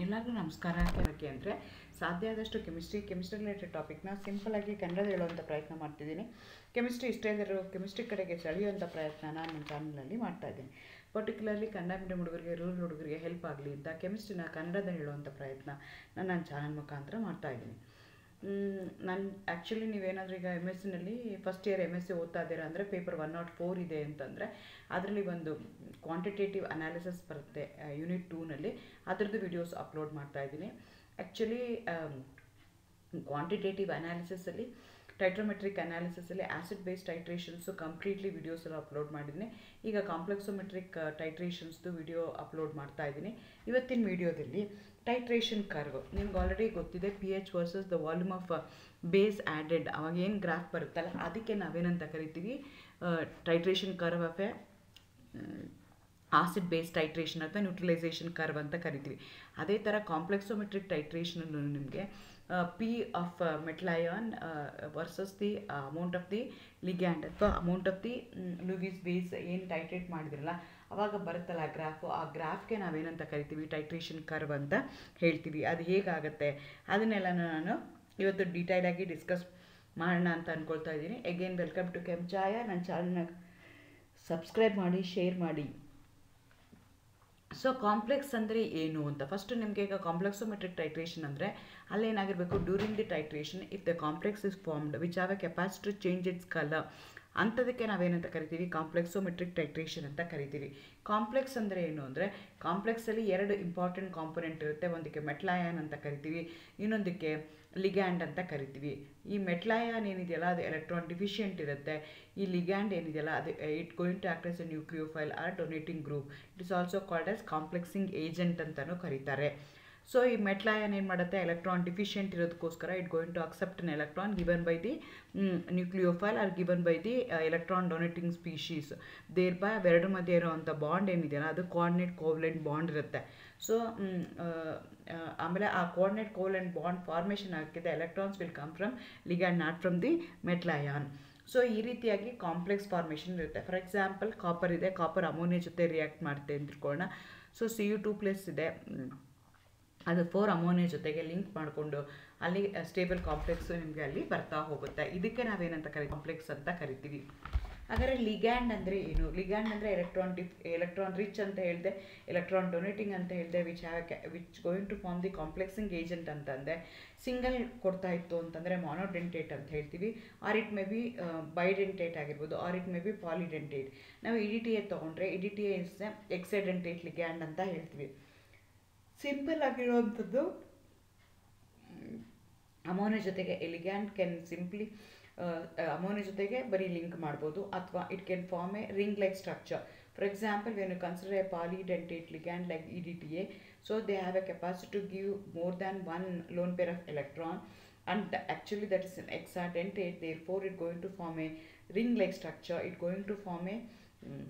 ಎಲ್ಲರಿಗೂ ನಮಸ್ಕಾರ ಯಾಕೆ ಅಂದರೆ ಸಾಧ್ಯ ಆದಷ್ಟು ಕೆಮಿಸ್ಟ್ರಿ ಕೆಮಿಸ್ಟ್ರಿ ರಿಲೇಟೆಡ್ ಟಾಪಿಕ್ನ ಸಿಂಪಲಾಗಿ ಕನ್ನಡ ಹೇಳುವಂಥ ಪ್ರಯತ್ನ ಮಾಡ್ತಿದ್ದೀನಿ ಕೆಮಿಸ್ಟ್ರಿ ಇಷ್ಟೇ ಇದ್ದರೂ ಕೆಮಿಸ್ಟ್ರಿ ಕಡೆಗೆ ಸೆಳೆಯುವಂಥ ಪ್ರಯತ್ನನ ನನ್ನ ಚಾನಲಲ್ಲಿ ಮಾಡ್ತಾ ಇದ್ದೀನಿ ಪರ್ಟಿಕ್ಯುಲರ್ಲಿ ಕನ್ನಡ ಮೀಡಿಯಂ ಹುಡುಗರಿಗೆ ರೂರಲ್ ಹುಡುಗರಿಗೆ ಹೆಲ್ಪ್ ಆಗಲಿ ಅಂತ ಕೆಮಿಸ್ಟ್ರಿನ ಕನ್ನಡದಲ್ಲಿ ಹೇಳುವಂಥ ಪ್ರಯತ್ನ ನಾನು ನನ್ನ ಚಾನಲ್ ಮುಖಾಂತರ ಮಾಡ್ತಾ ಇದ್ದೀನಿ ನಾನು ಆ್ಯಕ್ಚುಲಿ ನೀವೇನಾದರೂ ಈಗ ಎಮ್ ಎಸ್ ಸಿನಲ್ಲಿ first year M S C ಓದ್ತಾ ಇದ್ದೀರಾ ಅಂದರೆ ಪೇಪರ್ ಒನ್ ನಾಟ್ ಫೋರ್ ಇದೆ ಅಂತಂದರೆ ಅದರಲ್ಲಿ ಒಂದು ಕ್ವಾಂಟಿಟೇಟಿವ್ ಅನಾಲಿಸಿಸ್ ಬರುತ್ತೆ ಯೂನಿಟ್ ಟೂನಲ್ಲಿ ಅದರದ್ದು ವಿಡಿಯೋಸ್ ಅಪ್ಲೋಡ್ ಮಾಡ್ತಾ ಇದ್ದೀನಿ ಆ್ಯಕ್ಚುಲಿ ಕ್ವಾಂಟಿಟೇಟಿವ್ ಅನಾಲಿಸಿಸಲ್ಲಿ ಟೈಟ್ರೋಮೆಟ್ರಿಕ್ ಅನಾಲಿಸಿಸಲ್ಲಿ acid based titrations completely videos ಎಲ್ಲ ಅಪ್ಲೋಡ್ ಮಾಡಿದ್ದೀನಿ ಈಗ ಕಾಂಪ್ಲೆಕ್ಸೋಮೆಟ್ರಿಕ್ ಟೈಟ್ರೇಷನ್ಸ್ದು ವಿಡಿಯೋ ಅಪ್ಲೋಡ್ ಮಾಡ್ತಾ ಇದ್ದೀನಿ ಇವತ್ತಿನ ವಿಡಿಯೋದಲ್ಲಿ ಟೈಟ್ರೇಷನ್ ಕರ್ವ್ ನಿಮ್ಗೆ ಆಲ್ರೆಡಿ ಗೊತ್ತಿದೆ P H versus the volume of base added ಅವಾಗ ಏನು ಗ್ರಾಫ್ ಬರುತ್ತಲ್ಲ ಅದಕ್ಕೆ ನಾವೇನಂತ ಕರಿತೀವಿ titration curve of a acid base titration ಅಥವಾ ನ್ಯೂಟ್ರಲೈಸೇಷನ್ ಕರ್ವ್ ಅಂತ ಕರಿತೀವಿ ಅದೇ ಥರ ಕಾಂಪ್ಲೆಕ್ಸೋಮೆಟ್ರಿಕ್ ಟೈಟ್ರೇಷನಲ್ಲೂ ನಿಮಗೆ P of metal ion versus the amount of the ligand ಅಥವಾ amount of the Lewis base ಏನು ಟೈಟ್ರೇಟ್ ಮಾಡಿದ್ರಲ್ಲ ಅವಾಗ ಬರುತ್ತಲ್ಲ ಆ ಗ್ರಾಫು ಆ ಗ್ರಾಫ್ಗೆ ನಾವೇನಂತ ಕರಿತೀವಿ ಟೈಟ್ರೇಷನ್ ಕರ್ವ್ ಅಂತ ಹೇಳ್ತೀವಿ ಅದು ಹೇಗಾಗುತ್ತೆ ಅದನ್ನೆಲ್ಲ ನಾನು ಇವತ್ತು ಡೀಟೈಲಾಗಿ ಡಿಸ್ಕಸ್ ಮಾಡೋಣ ಅಂತ ಅಂದ್ಕೊಳ್ತಾ ಇದ್ದೀನಿ ಎಗೇನ್ ವೆಲ್ಕಮ್ ಟು ಕೆಂಚಾಯ ನನ್ನ ಚಾನಲ್ನ ಸಬ್ಸ್ಕ್ರೈಬ್ ಮಾಡಿ ಶೇರ್ ಮಾಡಿ ಸೊ ಕಾಂಪ್ಲೆಕ್ಸ್ ಅಂದರೆ ಏನು ಅಂತ ಫಸ್ಟ್ ನಿಮಗೆ ಈಗ ಕಾಂಪ್ಲೆಕ್ಸೋಮೆಟ್ರಿಕ್ ಟೈಟ್ರೇಷನ್ ಅಂದರೆ ಅಲ್ಲೇನಾಗಿರಬೇಕು during the titration if the complex is formed which have a capacity change it's colour ಅಂಥದಕ್ಕೆ ನಾವೇನಂತ ಕರಿತೀವಿ ಕಾಂಪ್ಲೆಕ್ಸೋಮೆಟ್ರಿಕ್ ಟೈಟ್ರೇಷನ್ ಅಂತ ಕರಿತೀವಿ ಕಾಂಪ್ಲೆಕ್ಸ್ ಅಂದರೆ ಏನು ಅಂದರೆ ಕಾಂಪ್ಲೆಕ್ಸಲ್ಲಿ ಎರಡು ಇಂಪಾರ್ಟೆಂಟ್ ಕಾಂಪೊನೆಂಟ್ ಇರುತ್ತೆ ಒಂದಕ್ಕೆ ಮೆಟ್ಲಾಯನ್ ಅಂತ ಕರಿತೀವಿ ಇನ್ನೊಂದಕ್ಕೆ ಲಿಗ್ಯಾಂಡ್ ಅಂತ ಕರಿತೀವಿ ಈ ಮೆಟ್ಲಾಯನ್ ಏನಿದೆಯಲ್ಲ ಅದು ಎಲೆಕ್ಟ್ರಾನ್ ಡಿಫಿಷಿಯೆಂಟ್ ಇರುತ್ತೆ ಈ ಲಿಗ್ಯಾಂಡ್ ಏನಿದೆಯಲ್ಲ ಅದು it going to act as a nucleophile or donating group it is also called as complexing agent ಅಂತಲೂ ಕರೀತಾರೆ ಸೊ ಈ ಮೆಟ್ಲಾಯನ್ ಏನು ಮಾಡುತ್ತೆ ಎಲೆಕ್ಟ್ರಾನ್ ಡಿಫಿಷಿಯೆಂಟ್ ಇರೋದಕ್ಕೋಸ್ಕರ it going to accept an electron given by the nucleophile or given by the electron donating species thereby ಅವೆರಡು ಮಧ್ಯೆ ಇರೋವಂಥ bond ಏನಿದೆಯಲ್ಲ ಅದು ಕೋಆರ್ಡಿನೇಟ್ ಕೋವ್ಲೆಂಟ್ ಬಾಂಡ್ ಇರುತ್ತೆ ಸೊ ಆಮೇಲೆ ಆ ಕೋಆರ್ಡಿನೇಟ್ ಕೋವ್ಲೆಂಟ್ ಬಾಂಡ್ ಫಾರ್ಮೇಷನ್ ಆಗ್ತಿದೆ electrons will come from ligand not from the metal ion so ಈ ರೀತಿಯಾಗಿ ಕಾಂಪ್ಲೆಕ್ಸ್ ಫಾರ್ಮೇಷನ್ ಇರುತ್ತೆ ಫಾರ್ ಎಕ್ಸಾಂಪಲ್ ಕಾಪರ್ ಇದೆ ಕಾಪರ್ ಅಮೋನಿಯಾ ಜೊತೆ ರಿಯಾಕ್ಟ್ ಮಾಡುತ್ತೆ ಅಂತ ತಿಳ್ಕೊಳ್ಳೋಣ so C U two plus ಇದೆ ಅದು ಫೋರ್ ಅಮೋನಿಯಾ ಜೊತೆಗೆ ಲಿಂಕ್ ಮಾಡಿಕೊಂಡು ಅಲ್ಲಿ ಸ್ಟೇಬಲ್ ಕಾಂಪ್ಲೆಕ್ಸ್ ನಿಮಗೆ ಅಲ್ಲಿ ಬರ್ತಾ ಹೋಗುತ್ತೆ ಇದಕ್ಕೆ ನಾವೇನಂತ ಕರಿ ಕಾಂಪ್ಲೆಕ್ಸ್ ಅಂತ ಕರಿತೀವಿ ಹಾಗಾದರೆ ಲಿಗ್ಯಾಂಡ್ ಅಂದರೆ ಏನು ಲಿಗ್ಯಾಂಡ್ ಅಂದರೆ ಎಲೆಕ್ಟ್ರಾನ್ ಡಿಫ್ ಎಲೆಕ್ಟ್ರಾನ್ ರಿಚ್ ಅಂತ ಹೇಳಿದೆ ಎಲೆಕ್ಟ್ರಾನ್ ಡೊನೇಟಿಂಗ್ ಅಂತ ಹೇಳಿದೆ which have which going to form the complexing agent ಅಂತಂದರೆ ಸಿಂಗಲ್ ಕೊಡ್ತಾ ಇತ್ತು ಅಂತಂದರೆ ಮಾನೋಡೆಂಟೇಟ್ ಅಂತ ಹೇಳ್ತೀವಿ or it may be bidentate ಆಗಿರ್ಬೋದು or it may be polydentate ನಾವು ಇಡಿ ಟಿ ಎ ತೊಗೊಂಡ್ರೆ E D T is hexadentate ligand ಅಂತ ಹೇಳ್ತೀವಿ ಸಿಂಪಲ್ ಆಗಿರುವಂಥದ್ದು ಅಮೋನಿಯಾ ಜೊತೆಗೆ ಎಲಿಗ್ಯಾಂಡ್ ಕ್ಯಾನ್ ಸಿಂಪ್ಲಿ ಅಮೋನಿಯಾ ಜೊತೆಗೆ ಬರೀ ಲಿಂಕ್ ಮಾಡ್ಬೋದು ಅಥವಾ it can form a ring like structure for example when you consider a polydentate ligand like E D T A so they have a capacity to give more than one lone pair of electron and actually that is an exadentate therefore it going to form a ring like structure it going to form a um,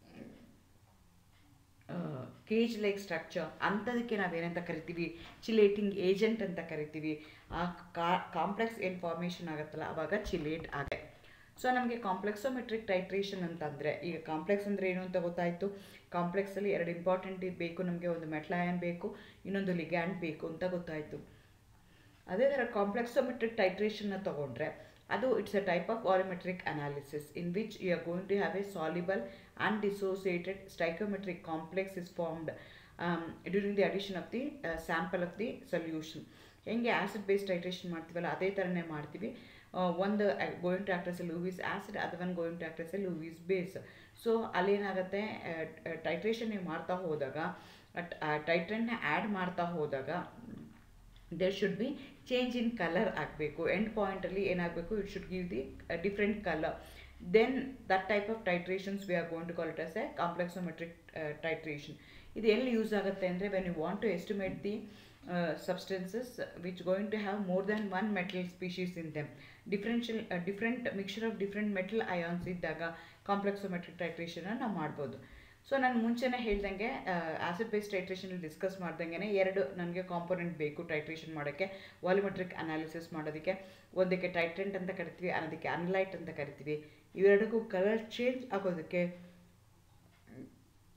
cage like structure ಅಂಥದಕ್ಕೆ ನಾವೇನಂತ ಕರಿತೀವಿ chelating agent ಅಂತ ಕರಿತೀವಿ ಆ complex ಏನು formation ಆಗುತ್ತಲ್ಲ ಆವಾಗ chelate ಆಗುತ್ತೆ ಸೊ ನಮಗೆ ಕಾಂಪ್ಲೆಕ್ಸೋಮೆಟ್ರಿಕ್ ಟೈಟ್ರೇಷನ್ ಅಂತಂದರೆ ಈಗ ಕಾಂಪ್ಲೆಕ್ಸ್ ಅಂದರೆ ಏನು ಅಂತ ಗೊತ್ತಾಯಿತು ಕಾಂಪ್ಲೆಕ್ಸಲ್ಲಿ ಎರಡು ಇಂಪಾರ್ಟೆಂಟ್ ಬೇಕು ನಮಗೆ ಒಂದು ಮೆಟ್ಲಾಯನ್ ಬೇಕು ಇನ್ನೊಂದು ಲಿಗ್ಯಾಂಡ್ ಬೇಕು ಅಂತ ಗೊತ್ತಾಯಿತು ಅದೇ ಥರ ಕಾಂಪ್ಲೆಕ್ಸೋಮೆಟ್ರಿಕ್ ಟೈಟ್ರೇಷನ್ನ ತೊಗೊಂಡ್ರೆ ಅದು it's a type of volumetric analysis in which you are going to have a soluble and dissociated stoichiometric complex is formed during the addition of the sample of the solution ಹೆಂಗೆ acid based titration ಮಾಡ್ತೀವಲ್ಲ ಅದೇ ಥರನೇ ಮಾಡ್ತೀವಿ ಒಂದು going to act as a Lewis acid ಅಥವಾ going to act as a Lewis base so ಅಲ್ಲೇನಾಗುತ್ತೆ titration ನೀವು ಮಾಡ್ತಾ ಹೋದಾಗ ಟೈಟ್ರನ್ನ ಆ್ಯಡ್ ಮಾಡ್ತಾ ಹೋದಾಗ there should be change in colour ಆಗಬೇಕು ಎಂಡ್ ಪಾಯಿಂಟಲ್ಲಿ ಏನಾಗಬೇಕು it should give the different colour then that type of titrations we are going to call it as a complexometric titration ಇದು ಎಲ್ಲಿ ಯೂಸ್ ಆಗುತ್ತೆ ಅಂದರೆ when you want to estimate the substances which going to have more than one metal species in them differential different mixture of different metal ions ಇದ್ದಾಗ complexometric ಟೈಟ್ರೇಷನ್ನ ನಾವು ಮಾಡ್ಬೋದು so ನಾನು ಮುಂಚೆನೇ ಹೇಳ್ದಂಗೆ ಆಸಿಡ್ ಬೇಸ್ ಟೈಟ್ರೇಷನಲ್ಲಿ ಡಿಸ್ಕಸ್ ಮಾಡ್ದಂಗೆ ಎರಡು ನನಗೆ ಕಾಂಪೊನೆಂಟ್ ಬೇಕು ಟೈಟ್ರೇಷನ್ ಮಾಡೋಕ್ಕೆ ವಾಲ್ಯೂಮೆಟ್ರಿಕ್ ಅನಾಲಿಸಿಸ್ ಮಾಡೋದಕ್ಕೆ ಒಂದಕ್ಕೆ ಟೈಟ್ರೆಂಟ್ ಅಂತ ಕರಿತೀವಿ ಅನ್ನೋದಕ್ಕೆ ಅನ್ಲೈಟ್ ಅಂತ ಕರಿತೀವಿ ಇವೆರಡಕ್ಕೂ ಕಲರ್ ಚೇಂಜ್ ಆಗೋದಕ್ಕೆ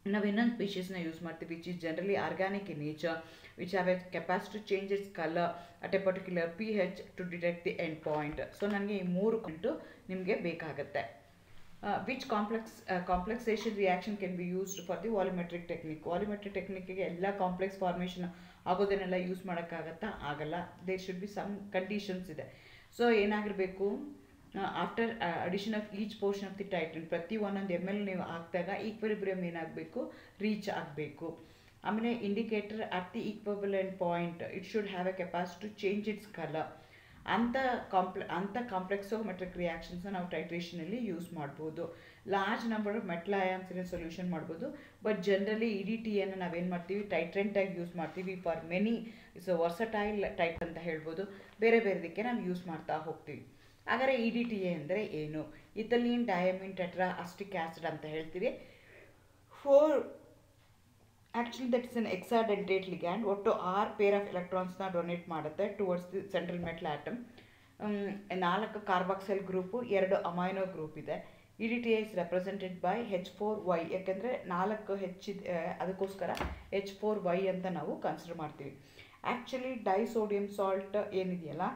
ನಾವು ಇನ್ನೊಂದು ಸ್ಪೀಷೀಸ್ನ ಯೂಸ್ ಮಾಡ್ತೀವಿ which is generally organic in nature which have a capacity change it's colour at a particular P H to detect the end point so ನನಗೆ ಈ ಮೂರು ಕಂಟು ನಿಮಗೆ ಬೇಕಾಗುತ್ತೆ which complex complexation reaction can be used for the volumetric technique volumetric ಟೆಕ್ನಿಕ್ಗೆ ಎಲ್ಲ complex formation ಆಗೋದನ್ನೆಲ್ಲ use ಮಾಡೋಕ್ಕಾಗತ್ತಾ ಆಗಲ್ಲ there should be some conditions ಇದೆ ಸೊ ಏನಾಗಿರಬೇಕು after addition of each portion of the titrant ಪ್ರತಿ ಒಂದೊಂದು ಎಮ್ ಎಲ್ ನೀವು ಹಾಕಿದಾಗ ಈಕ್ವಲಿಬ್ರಿಯಮ್ ಏನಾಗಬೇಕು ರೀಚ್ ಆಗಬೇಕು ಆಮೇಲೆ indicator at the equivalent point it should have a capacity to change it's colour ಅಂಥ ಕಾಂಪ್ಲೆ ಅಂಥ ಕಾಂಪ್ಲೆಕ್ಸೋಮೆಟ್ರಿಕ್ ರಿಯಾಕ್ಷನ್ಸ್ನ ನಾವು ಟೈಟ್ರೇಷನಲ್ಲಿ ಯೂಸ್ ಮಾಡ್ಬೋದು ಲಾರ್ಜ್ ನಂಬರ್ ಆಫ್ ಮೆಟ್ಲ್ ಅಯಾನ್ಸಿನ ಸೊಲ್ಯೂಷನ್ ಮಾಡ್ಬೋದು ಬಟ್ ಜನರಲಿ ಇ ಡಿ ಟಿಯನ್ನು ನಾವೇನು ಮಾಡ್ತೀವಿ ಟೈಟ್ರೆಂಟಾಗಿ ಯೂಸ್ ಮಾಡ್ತೀವಿ for many it's versatile type ಅಂತ ಹೇಳ್ಬೋದು ಬೇರೆ ಬೇರೆದಕ್ಕೆ ನಾವು ಯೂಸ್ ಮಾಡ್ತಾ ಹೋಗ್ತೀವಿ ಹಾಗಾದರೆ ಇ ಡಿ ಟಿ ಎ ಅಂದರೆ ಏನು ethylene diamine tetra acetic acid ಅಂತ ಹೇಳ್ತೀವಿ for actually that is an hexadentate ligand ಒಟ್ಟು ಆರು ಪೇರ್ ಆಫ್ ಎಲೆಕ್ಟ್ರಾನ್ಸ್ನ ಡೊನೇಟ್ ಮಾಡುತ್ತೆ towards the central metal atom ನಾಲ್ಕು ಕಾರ್ಬಾಕ್ಸೈಲ್ ಗ್ರೂಪು ಎರಡು ಅಮೈನೋ ಗ್ರೂಪ್ ಇದೆ E D T is represented by H four Y ಯಾಕೆಂದರೆ ನಾಲ್ಕು ಹೆಚ್ಚಿದೆ ಅದಕ್ಕೋಸ್ಕರ ಹೆಚ್ ಫೋರ್ ವೈ ಅಂತ ನಾವು ಕನ್ಸಿಡರ್ ಮಾಡ್ತೀವಿ ಆ್ಯಕ್ಚುಲಿ ಡೈಸೋಡಿಯಂ ಸಾಲ್ಟ್ ಏನಿದೆಯಲ್ಲ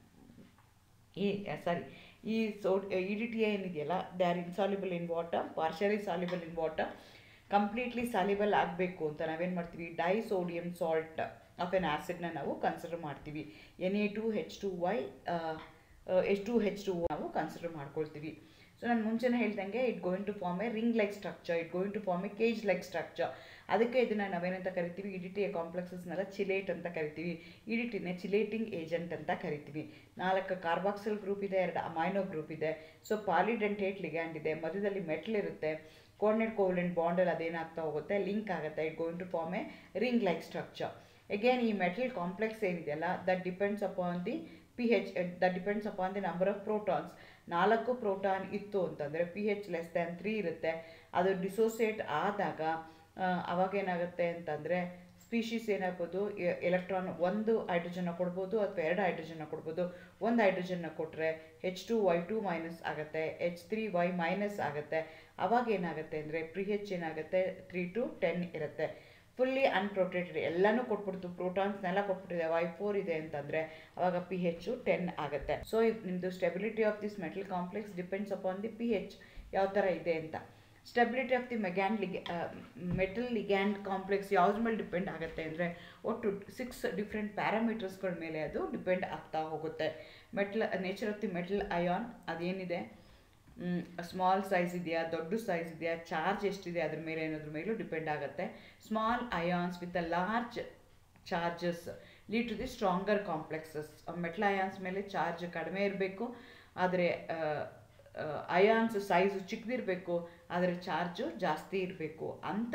ಈ ಸಾರಿ ಈ ಸೋ ಇ ಡಿ ಟಿ ಏನಿದೆಯಲ್ಲ they are insoluble in water partially soluble in water completely soluble ಆಗಬೇಕು ಅಂತ ನಾವೇನು ಮಾಡ್ತೀವಿ di sodium salt of an ಆ್ಯಸಿಡ್ನ ನಾವು ಕನ್ಸಿಡರ್ ಮಾಡ್ತೀವಿ N A two H two Y H two H two ನಾವು consider ಮಾಡ್ಕೊಳ್ತೀವಿ ಸೊ ನಾನು ಮುಂಚೆನೇ ಹೇಳ್ದಂಗೆ it going to form a ring like structure it going to form a cage like structure ಅದಕ್ಕೆ ಇದನ್ನು ನಾವೇನಂತ ಕರಿತೀವಿ ಇಡಿಟಿ ಕಾಂಪ್ಲೆಕ್ಸಸ್ನೆಲ್ಲ ಚಿಲೇಟ್ ಅಂತ ಕರಿತೀವಿ ಇಡಿಟಿನೇ ಚಿಲೇಟಿಂಗ್ ಏಜೆಂಟ್ ಅಂತ ಕರಿತೀವಿ ನಾಲ್ಕು ಕಾರ್ಬಾಕ್ಸಲ್ ಗ್ರೂಪ್ ಇದೆ ಎರಡು ಅಮೈನೋ ಗ್ರೂಪ್ ಇದೆ ಸೊ ಪಾಲಿಡೆಂಟೇಟ್ ಲಿಗ್ಯಾಂಡ್ ಇದೆ ಮಧ್ಯದಲ್ಲಿ ಮೆಟ್ಲ್ ಇರುತ್ತೆ ಕೋರ್ನೆಟ್ ಕೋವಲೆಂಟ್ ಬಾಂಡಲ್ಲಿ ಅದೇನಾಗ್ತಾ ಹೋಗುತ್ತೆ ಲಿಂಕ್ ಆಗುತ್ತೆ it going to form a ring like structure again ಈ ಮೆಟಲ್ ಕಾಂಪ್ಲೆಕ್ಸ್ ಏನಿದೆಯಲ್ಲ that depends upon the P H that depends upon the number of protons ನಾಲ್ಕು proton ಇತ್ತು ಅಂತಂದರೆ P H less than three ಇರುತ್ತೆ ಅದು dissociate ಆದಾಗ ಅವಾಗ ಏನಾಗುತ್ತೆ ಅಂತಂದರೆ ಸ್ಪೀಶೀಸ್ ಏನಾಗ್ಬೋದು ಎಲೆಕ್ಟ್ರಾನ್ ಒಂದು ಹೈಡ್ರೋಜನ್ನ ಕೊಡ್ಬೋದು ಅಥವಾ ಎರಡು ಹೈಡ್ರೋಜನ್ನ ಕೊಡ್ಬೋದು ಒಂದು ಹೈಡ್ರೋಜನ್ನ ಕೊಟ್ಟರೆ H two Y two minus ಆಗುತ್ತೆ ಎಚ್ ತ್ರೀ ವೈ ಮೈನಸ್ ಆಗುತ್ತೆ ಅವಾಗ ಏನಾಗುತ್ತೆ ಅಂದರೆ ಪ್ರಿ ಹೆಚ್ ಏನಾಗುತ್ತೆ ತ್ರೀ ಟು ಟೆನ್ ಇರುತ್ತೆ ಫುಲ್ಲಿ ಅನ್ಪ್ರೊಟೆಕ್ಟೆಡ್ ಎಲ್ಲನೂ ಕೊಟ್ಬಿಡ್ತು ಪ್ರೋಟಾನ್ಸ್ನೆಲ್ಲ ಕೊಟ್ಬಿಟ್ಟಿದೆ ವೈ ಫೋರ್ ಇದೆ ಅಂತಂದರೆ ಅವಾಗ ಪಿ ಹೆಚ್ಚು ಟೆನ್ ಆಗುತ್ತೆ ಸೊ ನಿಮ್ಮದು stability of this metal complex depends upon the P H ಯಾವ ಥರ ಇದೆ ಅಂತ ಸ್ಟೆಬಿಲಿಟಿ ಆಫ್ ದಿ ಮೆಗ್ಯಾಂಡ್ ಲಿಗ್ ಮೆಟಲ್ ಲಿಗ್ಯಾಂಡ್ ಕಾಂಪ್ಲೆಕ್ಸ್ ಯಾವ್ದ್ರ ಮೇಲೆ ಡಿಪೆಂಡ್ ಆಗುತ್ತೆ ಅಂದರೆ ಒಟ್ಟು ಸಿಕ್ಸ್ ಡಿಫ್ರೆಂಟ್ ಪ್ಯಾರಾಮೀಟರ್ಸ್ಗಳ ಮೇಲೆ ಅದು ಡಿಪೆಂಡ್ ಆಗ್ತಾ ಹೋಗುತ್ತೆ metal nature of the metal ion ಅದೇನಿದೆ ಸ್ಮಾಲ್ ಸೈಜ್ ಇದೆಯಾ ದೊಡ್ಡ ಸೈಜ್ ಇದೆಯಾ ಚಾರ್ಜ್ ಎಷ್ಟಿದೆ ಅದ್ರ ಮೇಲೆ ಅನ್ನೋದ್ರ ಮೇಲೂ ಡಿಪೆಂಡ್ ಆಗುತ್ತೆ small ions with a large charges lead to the stronger complexes metal ions ಮೇಲೆ ಚಾರ್ಜ್ ಕಡಿಮೆ ಇರಬೇಕು ಆದರೆ ಅಯಾನ್ಸ್ ಸೈಜು ಚಿಕ್ಕದಿರಬೇಕು ಆದರೆ ಚಾರ್ಜು ಜಾಸ್ತಿ ಇರಬೇಕು ಅಂಥ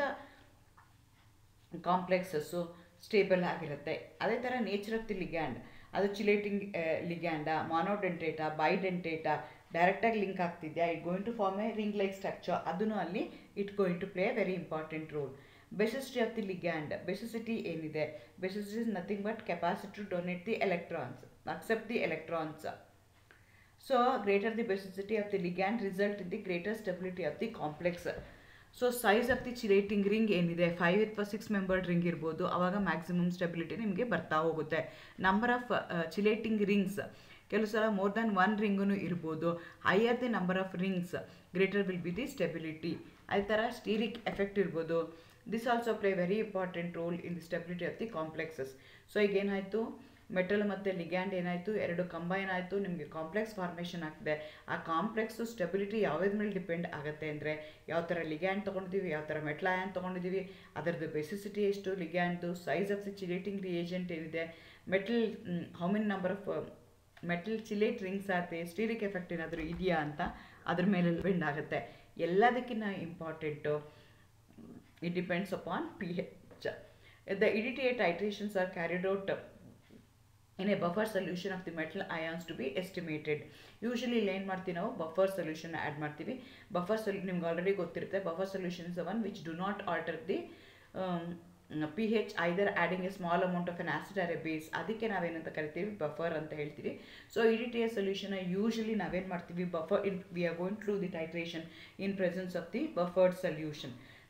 ಕಾಂಪ್ಲೆಕ್ಸಸ್ಸು ಸ್ಟೇಬಲ್ ಆಗಿರುತ್ತೆ ಅದೇ ಥರ ನೇಚರ್ ಆಫ್ ದಿ ಲಿಗ್ಯಾಂಡ್ ಅದು ಚಿಲೇಟಿಂಗ್ ಲಿಗ್ಯಾಂಡಾ ಮಾನೋಡೆಂಟೇಟಾ ಬೈಡೆಂಟೇಟಾ ಡೈರೆಕ್ಟಾಗಿ ಲಿಂಕ್ ಆಗ್ತಿದೆಯಾ it going to form a ring like structure ಅದನ್ನು ಅಲ್ಲಿ it going to play very important role basicity of the ligand basicity ಏನಿದೆ basicity is nothing but capacity to donate the electrons accept the electrons so greater the basicity of the ligand result in the greater stability of the complex so size of the chelating ring ಏನಿದೆ five ಅಥವಾ six membered ring ಇರ್ಬೋದು ಆವಾಗ maximum stability ನಿಮಗೆ ಬರ್ತಾ ಹೋಗುತ್ತೆ number of chelating rings ಕೆಲವು ಸಲ more than one ರಿಂಗೂ ಇರ್ಬೋದು higher the number of rings greater will be the stability ಅದೇ ಥರ ಸ್ಟೀರಿಕ್ ಎಫೆಕ್ಟ್ ಇರ್ಬೋದು this also play very important role in the stability of the complexes so ಈಗ ಏನಾಯಿತು metal ಮತ್ತು ಲಿಗ್ಯಾಂಡ್ ಏನಾಯಿತು ಎರಡು ಕಂಬೈನ್ ಆಯಿತು ನಿಮಗೆ ಕಾಂಪ್ಲೆಕ್ಸ್ ಫಾರ್ಮೇಷನ್ ಆಗ್ತಿದೆ ಆ ಕಾಂಪ್ಲೆಕ್ಸು ಸ್ಟೆಬಿಲಿಟಿ ಯಾವುದ್ರ ಮೇಲೆ ಡಿಪೆಂಡ್ ಆಗುತ್ತೆ ಅಂದರೆ ಯಾವ ಥರ ಲಿಗ್ಯಾಂಡ್ ತೊಗೊಂಡಿದ್ದೀವಿ ಯಾವ ಥರ ಮೆಟ್ಲ್ ಆಯನ್ ತೊಗೊಂಡಿದ್ದೀವಿ ಅದರದ್ದು ಬೆಸಿಸಿಟಿ ಎಷ್ಟು ಲಿಗ್ಯಾಂಡ್ದು size of the chelating reagent ಏನಿದೆ metal how many number of metal chelate rings ಆಗುತ್ತೆ ಸ್ಟೀರಿಕ್ ಎಫೆಕ್ಟ್ ಏನಾದರೂ ಇದೆಯಾ ಅಂತ ಅದ್ರ ಮೇಲೆ ಡಿಪೆಂಡ್ ಆಗುತ್ತೆ ಎಲ್ಲದಕ್ಕಿಂತ important it depends upon P H the E D T A titrations are carried out in a buffer solution of the metal ions to be estimated usually ಇಲ್ಲಿ ಏನು ಮಾಡ್ತೀವಿ ನಾವು ಬಫರ್ ಸೊಲ್ಯೂಷನ್ ಆ್ಯಡ್ ಮಾಡ್ತೀವಿ ಬಫರ್ ಸೊಲ್ಯೂ ನಿಮ್ಗೆ ಆಲ್ರೆಡಿ ಗೊತ್ತಿರುತ್ತೆ buffer solution is one which do not alter the P H either adding a small amount of an acid or a base ಅದಕ್ಕೆ ನಾವೇನಂತ ಕರಿತೀವಿ ಬಫರ್ ಅಂತ ಹೇಳ್ತೀವಿ ಸೊ ಇಡಿಟಿಯ ಸೊಲ್ಯೂಷನ್ ಯೂಶಲಿ ನಾವೇನು ಮಾಡ್ತೀವಿ buffer in we are going to the titration in presence of the buffered solution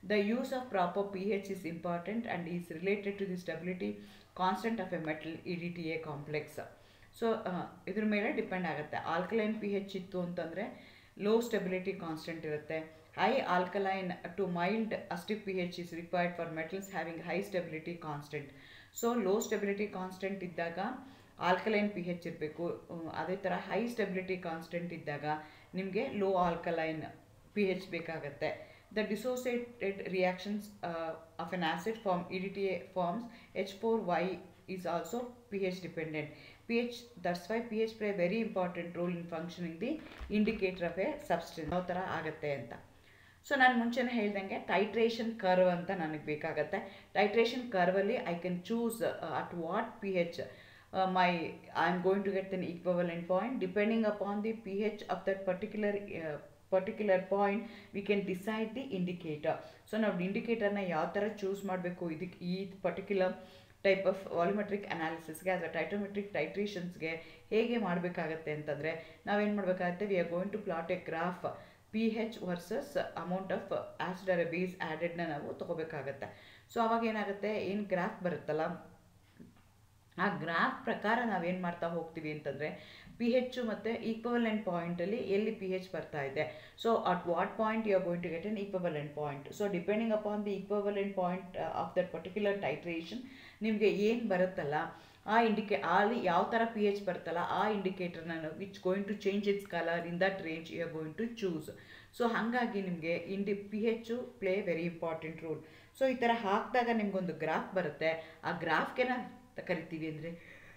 The use of proper pH is important and is related to the stability constant of a metal EDTA complex. So ಇದ್ರ ಮೇಲೆ depend ಆಗುತ್ತೆ alkaline P H ಇತ್ತು ಅಂತಂದರೆ low stability constant ಇರುತ್ತೆ high alkaline to mild acidic P H is required for metals having high stability constant so low stability constant ಇದ್ದಾಗ alkaline P H ಇರಬೇಕು ಅದೇ ಥರ ಹೈ ಸ್ಟೆಬಿಲಿಟಿ ಕಾನ್ಸ್ಟೆಂಟ್ ಇದ್ದಾಗ ನಿಮಗೆ low alkaline P H ಬೇಕಾಗತ್ತೆ the dissociated reactions of an acid form E D T A forms H four Y is also P H dependent P H that's why P H play very important role in functioning the indicator of a substance ಯಾವ ಥರ ಆಗುತ್ತೆ ಅಂತ so ನಾನು ಮುಂಚೆನೇ ಹೇಳ್ದಂಗೆ titration curve ಅಂತ ನನಗೆ ಬೇಕಾಗತ್ತೆ ಟೈಟ್ರೇಷನ್ ಕರ್ವಲ್ಲಿ I can choose at what P H my I am going to get then equivalent point depending upon the P H of that particular particular point we can decide the indicator so ನಾವು ಇಂಡಿಕೇಟರ್ನ ಯಾವ ಥರ choose ಮಾಡಬೇಕು ಇದಕ್ಕೆ ಈ particular type of volumetric ಅನಾಲಿಸಿಸ್ಗೆ ಅಥವಾ titrimetric ಟೈಟ್ರೇಷನ್ಸ್ಗೆ ಹೇಗೆ ಮಾಡಬೇಕಾಗತ್ತೆ ಅಂತಂದರೆ ನಾವೇನು ಮಾಡಬೇಕಾಗತ್ತೆ we are going to plot a graph P H versus amount of acid or base ಆ್ಯಡೆಡ್ನ ನಾವು ತೊಗೋಬೇಕಾಗತ್ತೆ ಸೊ ಅವಾಗ ಏನಾಗುತ್ತೆ ಏನು ಗ್ರಾಫ್ ಬರುತ್ತಲ್ಲ ಆ ಗ್ರಾಫ್ ಪ್ರಕಾರ ನಾವೇನು ಮಾಡ್ತಾ ಹೋಗ್ತೀವಿ ಅಂತಂದರೆ ಪಿ ಹೆಚ್ಚು ಮತ್ತು ಈಕ್ವಲೆಂಟ್ ಪಾಯಿಂಟಲ್ಲಿ ಎಲ್ಲಿ ಪಿ ಹೆಚ್ ಬರ್ತಾ ಇದೆ so at what point you are going to get an equivalent point so depending upon the equivalent point of that particular titration ನಿಮಗೆ ಏನು ಬರುತ್ತಲ್ಲ ಆ ಇಂಡಿಕೇ ಅಲ್ಲಿ ಯಾವ ಥರ ಪಿ ಎಚ್ ಬರುತ್ತಲ್ಲ ಆ ಇಂಡಿಕೇಟರ್ನ which going to change it's colour in that range you are going to choose so ಹಾಗಾಗಿ ನಿಮಗೆ ಇಂಡಿ P H play very important role so ಈ ಥರ ಹಾಕಿದಾಗ ನಿಮಗೊಂದು ಗ್ರಾಫ್ ಬರುತ್ತೆ ಆ ಗ್ರಾಫ್ಗೆ ನಾವು ಕರಿತೀವಿ ಅಂದರೆ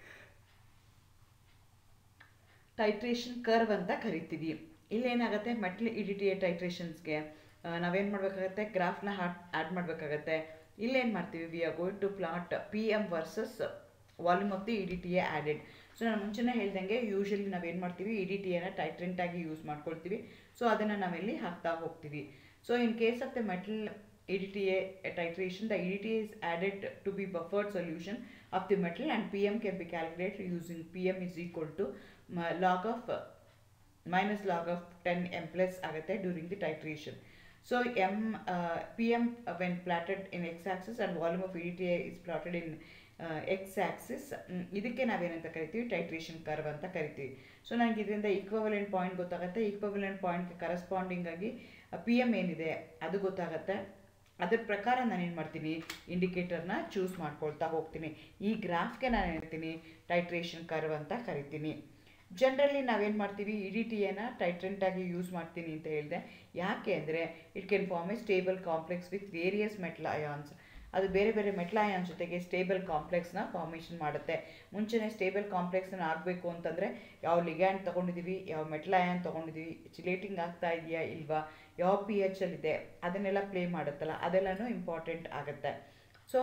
ಟೈಟ್ರೇಷನ್ ಕರ್ವ್ ಅಂತ ಕರಿತೀವಿ ಇಲ್ಲೇನಾಗುತ್ತೆ ಮೆಟ್ಲ್ ಇಡಿಟಿಯ ಟೈಟ್ರೇಷನ್ಸ್ಗೆ ನಾವೇನು ಮಾಡಬೇಕಾಗತ್ತೆ ಗ್ರಾಫ್ನ ಹಾಟ್ ಆ್ಯಡ್ ಮಾಡಬೇಕಾಗತ್ತೆ ಇಲ್ಲೇನು ಮಾಡ್ತೀವಿ we are going to plot P M versus volume of the E D T A added so ನಾನು ಮುಂಚೆನೇ ಹೇಳ್ದಂಗೆ ಯೂಶಲಿ ನಾವೇನು ಮಾಡ್ತೀವಿ ಇ ಡಿ ಟಿ ಎನ ಟೈಟ್ರೆಂಟಾಗಿ ಯೂಸ್ ಮಾಡ್ಕೊಳ್ತೀವಿ ಸೊ ಅದನ್ನು ನಾವಿಲ್ಲಿ ಹಾಕ್ತಾ ಹೋಗ್ತೀವಿ so in case of the metal EDTA titration, the EDTA is added to be buffered solution of the metal and PM can be calculated using PM is equal to uh, log of uh, minus log of 10 m plus agate during the titration. So m uh, PM uh, when plotted in x-axis and volume of EDTA is plotted in X axis ಇದಕ್ಕೆ ನಾವೇನಂತ ಕರಿತೀವಿ titration curve ಅಂತ ಕರಿತೀವಿ so ನನಗೆ ಇದರಿಂದ equivalent point ಗೊತ್ತಾಗುತ್ತೆ equivalent ಪಾಯಿಂಟ್ಗೆ corresponding ಆಗಿ ಪಿ ಎಮ್ ಏನಿದೆ ಅದು ಗೊತ್ತಾಗುತ್ತೆ ಅದ್ರ ಪ್ರಕಾರ ನಾನೇನು ಮಾಡ್ತೀನಿ ಇಂಡಿಕೇಟರ್ನ ಚೂಸ್ ಮಾಡ್ಕೊಳ್ತಾ ಹೋಗ್ತೀನಿ ಈ ಗ್ರಾಫ್ಗೆ ನಾನು ಹೇಳ್ತೀನಿ ಟೈಟ್ರೇಷನ್ ಕರ್ವ್ ಅಂತ ಕರಿತೀನಿ ಜನರಲಿ ನಾವೇನು ಮಾಡ್ತೀವಿ ಇ ಡಿ ಟಿ ಎನ ಟೈಟ್ರೆಂಟಾಗಿ ಯೂಸ್ ಮಾಡ್ತೀನಿ ಅಂತ ಹೇಳಿದೆ ಯಾಕೆ ಅಂದರೆ it can form a stable complex with various metal ions ಅದು ಬೇರೆ ಬೇರೆ ಮೆಟಲ್ ಅಯಾನ್ ಜೊತೆಗೆ ಸ್ಟೇಬಲ್ ಕಾಂಪ್ಲೆಕ್ಸ್ನ ಫಾರ್ಮೇಷನ್ ಮಾಡುತ್ತೆ ಮುಂಚೆನೇ ಸ್ಟೇಬಲ್ ಕಾಂಪ್ಲೆಕ್ಸ್ನ ಆಗಬೇಕು ಅಂತಂದರೆ ಯಾವ ಲಿಗ್ಯಾಂಡ್ ತೊಗೊಂಡಿದ್ದೀವಿ ಯಾವ ಮೆಟಲ್ ಅಯಾನ್ ತೊಗೊಂಡಿದ್ದೀವಿ ಚಿಲೇಟಿಂಗ್ ಆಗ್ತಾ ಇದೆಯಾ ಇಲ್ವಾ ಯಾವ ಪಿ ಎಚ್ ಅಲ್ಲಿದೆ ಅದನ್ನೆಲ್ಲ ಪ್ಲೇ ಮಾಡುತ್ತಲ್ಲ ಅದೆಲ್ಲನೂ ಇಂಪಾರ್ಟೆಂಟ್ ಆಗುತ್ತೆ so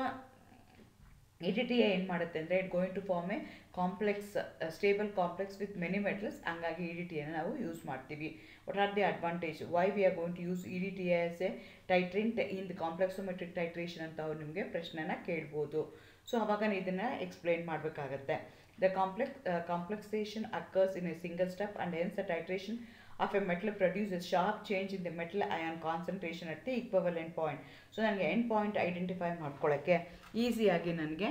E D T A ಏನು ಮಾಡುತ್ತೆ ಅಂದರೆ it going to form a complex stable complex with many metals ಹಂಗಾಗಿ ಇ ಡಿ ಟಿ ಎನ ನಾವು ಯೂಸ್ ಮಾಡ್ತೀವಿ what are the advantage why we are going to use E D T as a titrant in the complexometric titration ಅಂತ ಅವ್ರು ನಿಮಗೆ ಪ್ರಶ್ನೆನ ಕೇಳ್ಬೋದು so ಅವಾಗ ಇದನ್ನು ಎಕ್ಸ್ಪ್ಲೈನ್ ಮಾಡಬೇಕಾಗತ್ತೆ the complex complexation occurs in a single step and hence the titration of a metal produces sharp change in the metal ion concentration at the equivalent point so ನನಗೆ end point identify ಮಾಡ್ಕೊಳ್ಳೋಕ್ಕೆ ಈಸಿಯಾಗಿ ನನಗೆ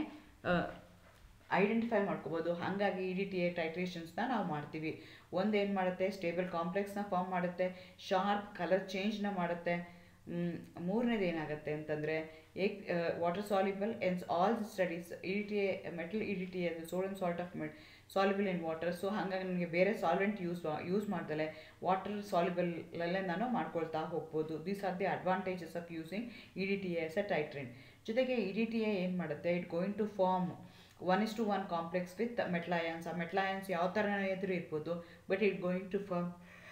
identify ಮಾಡ್ಕೋಬೋದು ಹಾಗಾಗಿ E D T A ಟೈಟ್ರೇಷನ್ಸ್ನ ನಾವು ಮಾಡ್ತೀವಿ ಒಂದು ಏನು ಮಾಡುತ್ತೆ ಸ್ಟೇಬಲ್ ಕಾಂಪ್ಲೆಕ್ಸ್ನ ಫಾರ್ಮ್ ಮಾಡುತ್ತೆ ಶಾರ್ಪ್ ಕಲರ್ ಚೇಂಜ್ನ ಮಾಡುತ್ತೆ ಮೂರನೇದು ಏನಾಗುತ್ತೆ ಅಂತಂದರೆ ಏಕ್ ವಾಟರ್ ಸಾಲ್ಯುಬಲ್ ಎನ್ಸ್ all the studies E D T A metal E D T A sodium salt of met soluble in water so ಹಾಗಾಗಿ ನನಗೆ ಬೇರೆ ಸಾಲ್ವೆಂಟ್ ಯೂಸ್ ಯೂಸ್ ಮಾಡ್ದಲೆ ವಾಟರ್ ಸಾಲ್ಯುಬಲಲ್ಲೇ ನಾನು ಮಾಡ್ಕೊಳ್ತಾ ಹೋಗ್ಬೋದು these are the advantages of using E D T A as a titrant ಜೊತೆಗೆ E D T A ಏನು ಮಾಡುತ್ತೆ it going to form one is to one complex with metal ions ಆ metal ions ಯಾವ ಥರ ಎದುರು ಇರ್ಬೋದು but it going to form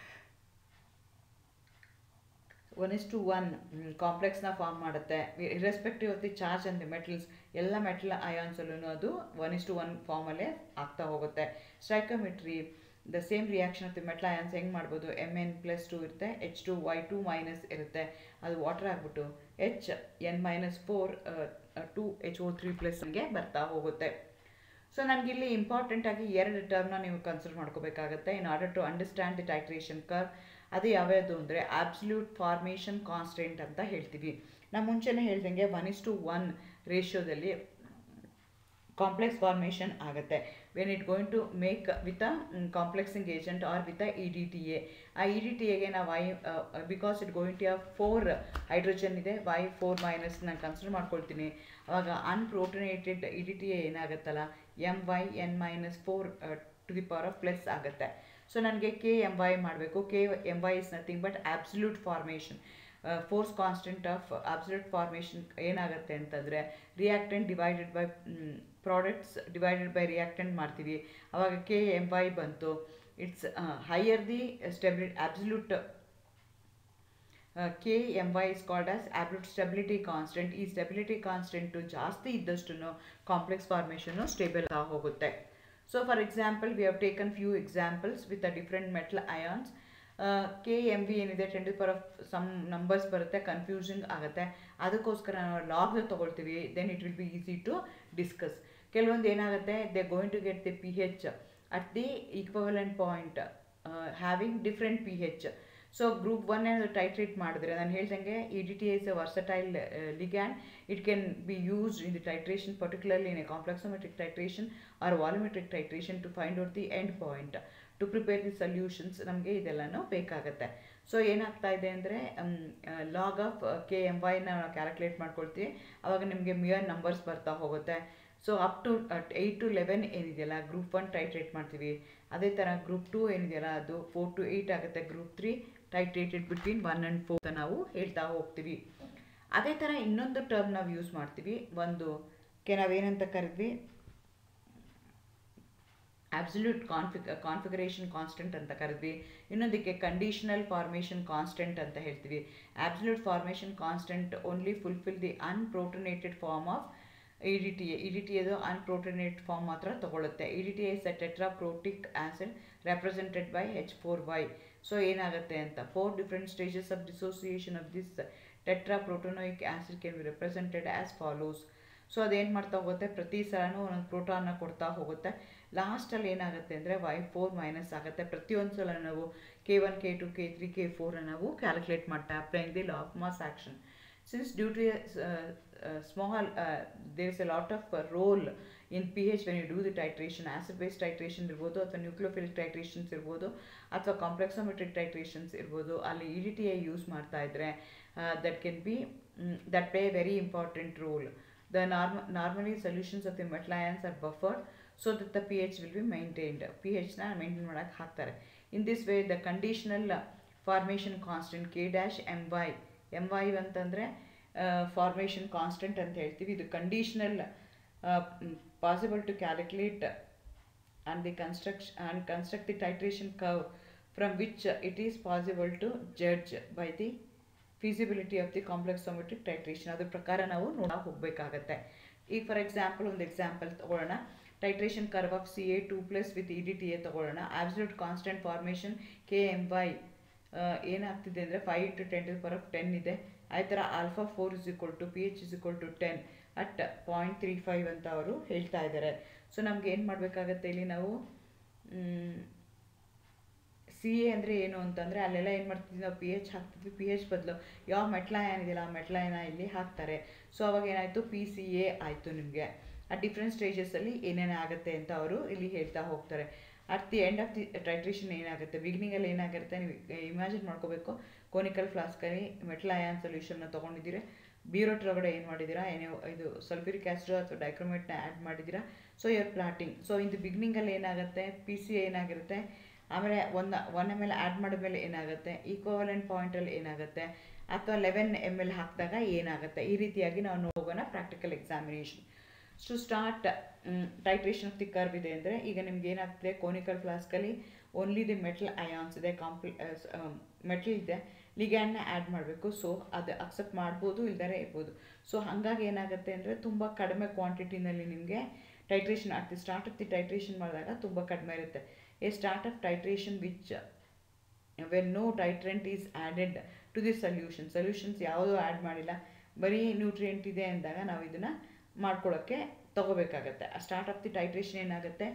one is to one ಕಾಂಪ್ಲೆಕ್ಸ್ನ form ಮಾಡುತ್ತೆ irrespective of the charge and the metals ಎಲ್ಲ ಮೆಟಲ್ ಅಯಾನ್ಸಲ್ಲೂ ಅದು ಒನ್ ಇಸ್ ಟು ಒನ್ ಫಾರ್ಮಲ್ಲೇ ಆಗ್ತಾ ಹೋಗುತ್ತೆ stoichiometry the same reaction of the metal ions ಹೆಂಗೆ ಮಾಡ್ಬೋದು ಎಮ್ ಎನ್ ಪ್ಲಸ್ ಟು ಇರುತ್ತೆ H two Y two minus ಇರುತ್ತೆ ಅದು ವಾಟರ್ ಆಗಿಬಿಟ್ಟು H N minus four to H O three ಪ್ಲಸ್ಗೆ ಬರ್ತಾ ಹೋಗುತ್ತೆ ಸೊ ನನಗಿಲ್ಲಿ ಇಂಪಾರ್ಟೆಂಟಾಗಿ ಎರಡು ಟರ್ಮ್ನ ನೀವು ಕನ್ಸಿಡರ್ ಮಾಡ್ಕೋಬೇಕಾಗುತ್ತೆ in order to understand the titration ಕರ್ ಅದು ಯಾವ್ಯಾವುದು ಅಂದರೆ ಆಬ್ಸಲ್ಯೂಟ್ ಫಾರ್ಮೇಷನ್ ಕಾನ್ಸ್ಟೆಂಟ್ ಅಂತ ಹೇಳ್ತೀವಿ ನಾನು ಮುಂಚೆನೇ ಹೇಳ್ದಂಗೆ ಒನ್ ಇಸ್ ಟು ಒನ್ ರೇಷಿಯೋದಲ್ಲಿ ಕಾಂಪ್ಲೆಕ್ಸ್ ಫಾರ್ಮೇಷನ್ ಆಗುತ್ತೆ when it going to make with a complexing agent or with a E D T A ಆ ಇ ಡಿ ಟಿ ಎಗೆ ನಾವು why because it going to have four hydrogen ಇದೆ Y four minus ನಾನು consider ಮಾಡ್ಕೊಳ್ತೀನಿ ಅವಾಗ unprotonated E D T A ಏನಾಗುತ್ತಲ್ಲ M Y N minus four to the power of plus ಆಗುತ್ತೆ so ನನಗೆ K M Y ಮಾಡಬೇಕು K M Y is nothing but absolute formation force constant of absolute formation ಏನಾಗುತ್ತೆ ಅಂತಂದರೆ reactant divided by products divided by reactant ಮಾಡ್ತೀವಿ ಅವಾಗ K M Y ಬಂತು it's higher the stability absolute K M Y is called as absolute stability constant ಈ stability constant ಜಾಸ್ತಿ ಇದ್ದಷ್ಟು complex formation stable ಹೋಗುತ್ತೆ so for example we have taken few examples with a different metal ions K M V ಏನಿದೆ ten to power of some numbers ಬರುತ್ತೆ confusing ಆಗುತ್ತೆ ಅದಕ್ಕೋಸ್ಕರ ನಾವು ಲಾಗ್ನ ತೊಗೊಳ್ತೀವಿ then it will be easy to discuss ಕೆಲವೊಂದು ಏನಾಗುತ್ತೆ they going to get the P H at the equivalent point having different P H so group one ಏನಾದ್ರು titrate ಮಾಡಿದ್ರೆ ನಾನು ಹೇಳ್ದಂಗೆ E D T is a versatile ligand it can be used in the titration particularly in a complexometric titration or volumetric titration to find out the end point to prepare the solutions ನಮಗೆ ಇದೆಲ್ಲನೂ ಬೇಕಾಗುತ್ತೆ so ಏನಾಗ್ತಾ ಇದೆ ಅಂದರೆ log of K M ವೈನ ನಾವು calculate ಮಾಡ್ಕೊಳ್ತೀವಿ ಆವಾಗ ನಿಮಗೆ ಮಿಯರ್ ನಂಬರ್ಸ್ ಬರ್ತಾ ಹೋಗುತ್ತೆ so up to eight to eleven ಏನಿದೆಯಲ್ಲ ಗ್ರೂಪ್ ಒನ್ ಟೈಟ್ರೇಟ್ ಮಾಡ್ತೀವಿ ಅದೇ ಥರ ಗ್ರೂಪ್ ಟು ಏನಿದೆಯಲ್ಲ ಅದು ಫೋರ್ ಟು ಏಯ್ಟ್ ಆಗುತ್ತೆ group three titrated between one and four ನಾವು ಹೇಳ್ತಾ ಹೋಗ್ತೀವಿ ಅದೇ ಥರ ಇನ್ನೊಂದು ಟರ್ಮ್ ನಾವು ಯೂಸ್ ಮಾಡ್ತೀವಿ ಒಂದು ಕೆ ನಾವೇನಂತ ಕರೆದ್ವಿ ಆಬ್ಸಲ್ಯೂಟ್ ಕಾನ್ಫಿಗ್ ಕಾನ್ಫಿಗರೇಷನ್ ಕಾನ್ಸ್ಟೆಂಟ್ ಅಂತ ಕರೆದ್ವಿ ಇನ್ನೊಂದಕ್ಕೆ ಕಂಡೀಷನಲ್ ಫಾರ್ಮೇಷನ್ ಕಾನ್ಸ್ಟೆಂಟ್ ಅಂತ ಹೇಳ್ತೀವಿ absolute formation constant only fulfil the unprotonated form of E D T A E D T ಎದು ಅನ್ಪ್ರೋಟನೇಟ್ ಫಾರ್ಮ್ ಮಾತ್ರ ತಗೊಳುತ್ತೆ E D T is a tetraprotic acid represented by H four Y so ಏನಾಗುತ್ತೆ ಅಂತ four different stages of dissociation of this tetraprotic acid can be represented as follows so ಅದೇನು ಮಾಡ್ತಾ ಹೋಗುತ್ತೆ ಪ್ರತಿ ಸಲನೂ ಒಂದೊಂದು ಪ್ರೋಟಾನ್ನ ಕೊಡ್ತಾ ಹೋಗುತ್ತೆ ಲಾಸ್ಟಲ್ಲಿ ಏನಾಗುತ್ತೆ ಅಂದರೆ ವೈ ಫೋರ್ ಮೈನಸ್ ಆಗುತ್ತೆ ಪ್ರತಿಯೊಂದು ಸಲ ನಾವು K one K two K three K ಫೋರನ್ನು ನಾವು ಕ್ಯಾಲ್ಕುಲೇಟ್ ಮಾಡ್ತಾ applying the law of mass action since due to small there is a lot of role in P H when you do the titration acid base titration ಇರ್ಬೋದು ಅಥವಾ nucleophilic titrations ಇರ್ಬೋದು ಅಥವಾ complexometric titrations ಇರ್ಬೋದು ಅಲ್ಲಿ E D T I use ಮಾಡ್ತಾ ಇದ್ದರೆ that can be that play a very important role the norm normally solutions of the metal ions are buffered so that the pH will be maintained. pH ನ maintain ಮಾಡಕ್ಕೆ ಹಾಕ್ತಾರೆ in this way the conditional formation constant K dash M Y M Y ಅಂತಂದರೆ formation constant ಅಂತ ಹೇಳ್ತೀವಿ ಇದು conditional possible to calculate and the construction and construct the titration curve from which it is possible to judge by the feasibility of the complexometric titration ಅದ್ರ ಪ್ರಕಾರ ನಾವು ನೋಡ ಹೋಗಬೇಕಾಗತ್ತೆ ಈಗ ಫಾರ್ ಎಕ್ಸಾಂಪಲ್ ಒಂದು ಎಕ್ಸಾಂಪಲ್ ತಗೊಳ್ಳೋಣ titration curve of C A two plus with E D T A ತಗೊಳ್ಳೋಣ absolute constant formation K M Y ಏನಾಗ್ತಿದೆ ಅಂದರೆ five into ten to power of ten ಇದೆ ಅದೇ ಥರ alpha four is equal to P H is equal to ten at point three five ಅಂತ ಅವರು ಹೇಳ್ತಾ ಇದ್ದಾರೆ ಸೊ ನಮ್ಗೆ ಏನು ಮಾಡಬೇಕಾಗತ್ತೆ ಇಲ್ಲಿ ನಾವು ಸಿ ಎ ಅಂದರೆ ಏನು ಅಂತಂದರೆ ಅಲ್ಲೆಲ್ಲ ಏನು ಮಾಡ್ತಿದ್ವಿ ನಾವು ಪಿ ಎಚ್ ಹಾಕ್ತಿದ್ವಿ ಪಿ ಎಚ್ ಬದಲು ಯಾವ ಮೆಟ್ಲಾಯನ್ ಇದೆಯಲ್ಲ ಆ ಮೆಟ್ಲಾಯನ ಇಲ್ಲಿ ಹಾಕ್ತಾರೆ ಸೊ ಅವಾಗ ಏನಾಯಿತು ಪಿ ಸಿ ಎ ಆಯಿತು ನಿಮಗೆ ಆ ಡಿಫ್ರೆಂಟ್ ಸ್ಟೇಜಸಲ್ಲಿ ಏನೇನು ಆಗುತ್ತೆ ಅಂತ ಅವರು ಇಲ್ಲಿ ಹೇಳ್ತಾ ಹೋಗ್ತಾರೆ at the end of the titration ಏನಾಗುತ್ತೆ ಬಿಗಿನಿಂಗಲ್ಲಿ ಏನಾಗಿರುತ್ತೆ ನೀವು ಇಮ್ಯಾಜಿನ್ ಮಾಡ್ಕೋಬೇಕು ಕೋನಿಕಲ್ ಫ್ಲಾಸ್ಕಲ್ಲಿ ಮೆಟ್ಲ್ ಅಯಾನ್ ಸೊಲ್ಯೂಷನ್ನ ತೊಗೊಂಡಿದ್ದೀರಿ ಬ್ಯೂರೋಟ್ ಒಳಗಡೆ ಏನು ಮಾಡಿದ್ದೀರಾ ಏನೋ ಇದು ಸಲ್ಫ್ಯೂರಿಕ್ ಆ್ಯಸಿಡ್ ಅಥವಾ ಡೈಕ್ರೋಮೇಟ್ನ ಆ್ಯಡ್ ಮಾಡಿದ್ದೀರಾ ಸೊ ಯುವರ್ ಪ್ಲಾಟಿಂಗ್ ಸೊ ಇದು ಬಿಗಿನಿಂಗಲ್ಲಿ ಏನಾಗುತ್ತೆ ಪಿ ಸಿ ಏನಾಗಿರುತ್ತೆ ಆಮೇಲೆ ಒಂದು ಒನ್ ಎಮ್ ಎಲ್ ಆ್ಯಡ್ ಮಾಡಿದ್ಮೇಲೆ ಏನಾಗುತ್ತೆ ಈಕ್ವಲೆಂಟ್ ಪಾಯಿಂಟಲ್ಲಿ ಏನಾಗುತ್ತೆ ಅಥವಾ ಲೆವೆನ್ ಎಮ್ ಎಲ್ ಹಾಕಿದಾಗ ಏನಾಗುತ್ತೆ ಈ ರೀತಿಯಾಗಿ ನಾವು ಹೋಗೋಣ practical examination to start titration of the curve ಇದೆ ಅಂದರೆ ಈಗ ನಿಮ್ಗೆ ಏನಾಗ್ತದೆ ಕೋನಿಕಲ್ ಫ್ಲಾಸ್ಕಲ್ಲಿ ಓನ್ಲಿ ದಿ ಮೆಟಲ್ ಅಯಾನ್ಸ್ ಇದೆ ಕಾಂಪ್ಲಿ ಮೆಟಲ್ ಇದೆ ಲಿಗ್ಯಾಂಡ್ನ ಆ್ಯಡ್ ಮಾಡಬೇಕು ಸೊ ಅದು ಅಕ್ಸೆಪ್ಟ್ ಮಾಡ್ಬೋದು ಇಲ್ದರೆ ಇರ್ಬೋದು ಸೊ ಹಾಗಾಗಿ ಏನಾಗುತ್ತೆ ಅಂದರೆ ತುಂಬ ಕಡಿಮೆ ಕ್ವಾಂಟಿಟಿನಲ್ಲಿ ನಿಮಗೆ ಟೈಟ್ರೇಷನ್ ಆಗ್ತದೆ ಸ್ಟಾರ್ಟ್ ಆಫ್ ದಿ ಟೈಟ್ರೇಷನ್ ಮಾಡಿದಾಗ ತುಂಬ ಕಡಿಮೆ ಇರುತ್ತೆ a start of titration which when no titrant is added to the solution solutions ಯಾವುದೂ ಆ್ಯಡ್ ಮಾಡಿಲ್ಲ ಬರೀ ನ್ಯೂಟ್ರಿಯೆಂಟ್ ಇದೆ ಅಂದಾಗ ನಾವು ಇದನ್ನು ಮಾಡ್ಕೊಳ್ಳೋಕ್ಕೆ ತೊಗೋಬೇಕಾಗತ್ತೆ ಆ ಸ್ಟಾರ್ಟ್ ಆಫ್ ದಿ ಟೈಟ್ರೇಷನ್ ಏನಾಗುತ್ತೆ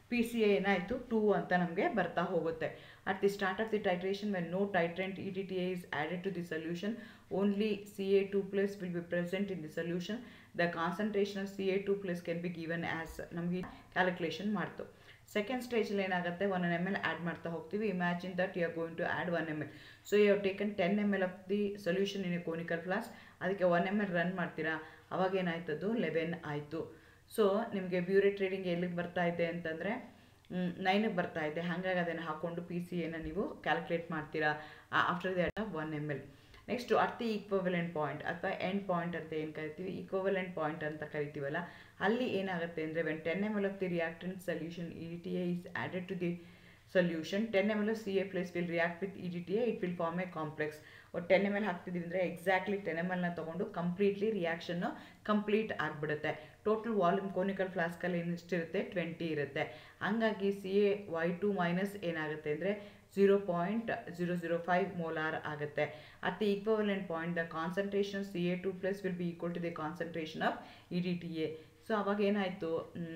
ಪಿ ಸಿ ಎ ಏನಾಯಿತು ಟೂ ಅಂತ ನಮಗೆ ಬರ್ತಾ ಹೋಗುತ್ತೆ at the start of the titration when no titrant E T T A is added to the solution only C A two plus will be present in the solution the concentration of C A two plus can be given as ನಮಗೆ calculation ಮಾಡ್ತು second ಸ್ಟೇಜಲ್ಲಿ ಏನಾಗುತ್ತೆ one M L add ಮಾಡ್ತಾ ಹೋಗ್ತೀವಿ imagine that you are going to add one M L so you have taken ten M L of the solution in a conical flask ಅದಕ್ಕೆ one M L run ಮಾಡ್ತೀರಾ ಅವಾಗ ಏನಾಯ್ತದು eleven ಆಯಿತು so ನಿಮಗೆ burette reading ಎಲ್ಲಿಗೆ ಬರ್ತಾ ಇದೆ ಅಂತಂದರೆ ನೈನಿಗೆ ಬರ್ತಾ ಇದೆ ಹಾಗಾಗಿ ಅದನ್ನು ಹಾಕ್ಕೊಂಡು ಪಿ ಸಿ ಎನ ನೀವು ಕ್ಯಾಲ್ಕುಲೇಟ್ ಮಾಡ್ತೀರಾ after the of one M L next at the equivalent point ಅಥವಾ ಎಂಡ್ ಪಾಯಿಂಟ್ ಅಂತ ಏನು ಕರಿತೀವಿ ಈಕ್ವಲೆಂಟ್ ಪಾಯಿಂಟ್ ಅಂತ ಕರಿತೀವಲ್ಲ ಅಲ್ಲಿ ಏನಾಗುತ್ತೆ ಅಂದರೆ when ten M L of the reactant solution E T A is added to the solution ten M L C A plus will react with E D T A it will form a complex ten M L ಹಾಕ್ತಿದ್ದೀವಿ ಅಂದರೆ exactly ten M L ತೊಗೊಂಡು completely ರಿಯಾಕ್ಷನ್ನು complete ಆಗಿಬಿಡುತ್ತೆ total volume conical ಫ್ಲಾಸ್ಕಲ್ಲಿ ಏನಿಷ್ಟಿರುತ್ತೆ twenty ಇರುತ್ತೆ ಹಂಗಾಗಿ C A Y two minus ಏನಾಗುತ್ತೆ ಅಂದರೆ zero point zero zero five molar ಆಗುತ್ತೆ at the equivalent point the concentration C A two plus will be equal to the concentration of E D T A so ಅವಾಗ ಏನಾಯಿತು